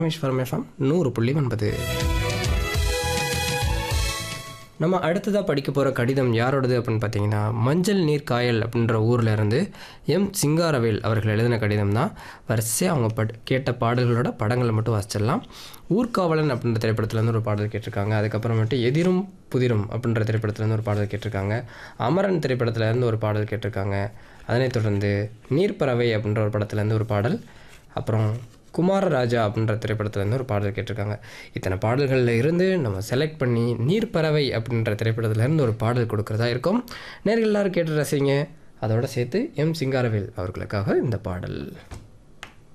Rameswaram FM நூறு புள்ளி ஒன்பது நம்ம அடுத்ததாக படிக்க போகிற கடிதம் யாரோடது அப்படின்னு பார்த்தீங்கன்னா மஞ்சள் நீர் காயல் அப்படின்ற ஊரில் இருந்து எம் சிங்காரவேல் அவர்கள் எழுதின கடிதம் தான் வரிசையாக அவங்க பட் கேட்ட பாடல்களோட படங்களை மட்டும் வாசிச்சிடலாம் ஊர்காவலன் அப்படின்ற திரைப்படத்துலேருந்து ஒரு பாடல் கேட்டிருக்காங்க அதுக்கப்புறமேட்டு எதிரும் புதிரும் அப்படின்ற திரைப்படத்துலேருந்து ஒரு பாடல் கேட்டிருக்காங்க அமரன் திரைப்படத்துலேருந்து ஒரு பாடல் கேட்டிருக்காங்க அதனைத் தொடர்ந்து நீர்ப்பறவை அப்படின்ற ஒரு படத்துலேருந்து ஒரு பாடல் அப்புறம் குமாரராஜா அப்படின்ற திரைப்படத்துலேருந்து ஒரு பாடல் கேட்டிருக்காங்க இத்தனை பாடல்களில் இருந்து நம்ம செலக்ட் பண்ணி நீர்ப்பறவை அப்படின்ற திரைப்படத்துலேருந்து ஒரு பாடல் கொடுக்குறதா இருக்கும் நேர்கள் எல்லாரும் கேட்டு ரசிங்க அதோட சேர்த்து எம் சிங்காரவேல் அவர்களுக்காக இந்த பாடல்